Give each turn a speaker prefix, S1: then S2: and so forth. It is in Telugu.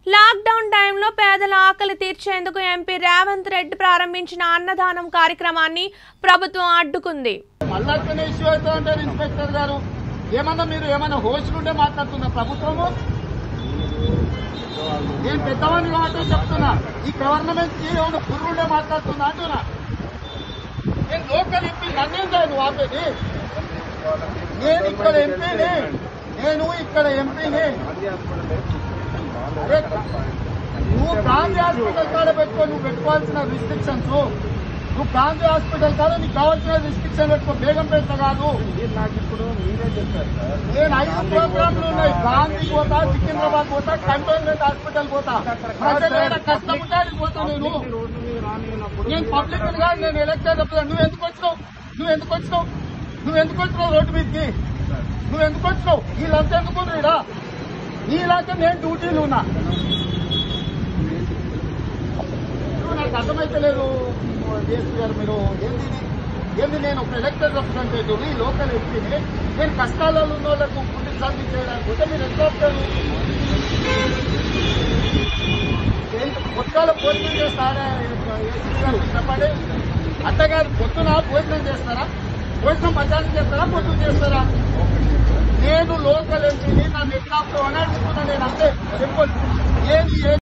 S1: లాక్డౌన్ టైంలో పేదల ఆకలి తీర్చేందుకు ఎంపీ రేవంత్ రెడ్డి ప్రారంభించిన అన్నదానం కార్యక్రమాన్ని ప్రభుత్వం అడ్డుకుంది
S2: మళ్ళా అట్లనే ఇష్యూ అవుతా అంటారు ఇన్స్పెక్టర్ గారు ఏమన్నా మీరు ఏమన్నా హోస్టులు ఉంటే మాట్లాడుతున్న ప్రభుత్వము నేను పెద్దవాడిని కాబట్టి చెప్తున్నా ఈ గవర్నమెంట్ కి ఏమైనా పుర్రుండే మాట్లాడుతున్నా అంటున్నా నేను లోకల్ ఎంపీ నన్నేం చేయ నువ్వు ఆపేది నేను ఇక్కడ ఎంపీని నేను ఇక్కడ ఎంపీని అరే నువ్వు గాంధీ హాస్పిటల్ కాడ పెట్టుకో నువ్వు పెట్టుకోవాల్సిన రిస్ట్రిక్షన్స్ నువ్వు గాంధీ హాస్పిటల్ కాడ నీకు కావాల్సిన రిస్ట్రిక్షన్ పెట్టుకో బేగం పెద్ద కాదు
S3: నాకు ఇప్పుడు మీరే చెప్పారు సార్
S2: నేను ఐదు ప్రోగ్రాంలు ఉన్నాయి గాంధీ పోతా సికింద్రాబాద్ పోతా కంటోన్మెంట్ హాస్పిటల్ పోతా ప్రజలు ఏడ కష్టపడ్డానికి పోతా నేను
S3: రోడ్డు మీద రానినప్పుడు
S2: నేను పబ్లిక్ కాదు నేను ఎలక్షన్ చెప్తాను నువ్వు ఎందుకు వచ్చినావు నువ్వు ఎందుకు వచ్చినావు నువ్వు ఎందుకు వచ్చినావు రోడ్డు మీదకి నువ్వు ఎందుకు వచ్చినావు వీళ్ళంతా ఎందుకు రీడా నీలాగా నేను డ్యూటీలు ఉన్నా ఇప్పుడు నాకు అర్థమైతలేదు జేసీ గారు మీరు ఏంది ఇది? ఏంది నేను ఒక ఎలక్టెడ్ రిప్రజెంటేటివ్ ఈ లోకల్ ఎంపీని నేను కష్టాలలో ఉన్న వాళ్ళకు ఫుడ్ సర్వీస్ చేయడానికి పోతే మీరు ఎట్లా వస్తారు పొద్దుగాల భోజనం చేస్తారా ఏసీ గారు చెప్పండి అత్తగారు పొద్దున భోజనం చేస్తారా భోజనం మధ్యాహ్నం చేస్తారా పొద్దున చేస్తారా నేను లోకల్ ఎంపీని నన్ను ఎట్లా అని అడుగుతున్నా నేను అంతే సింపుల్ ఏది ఏ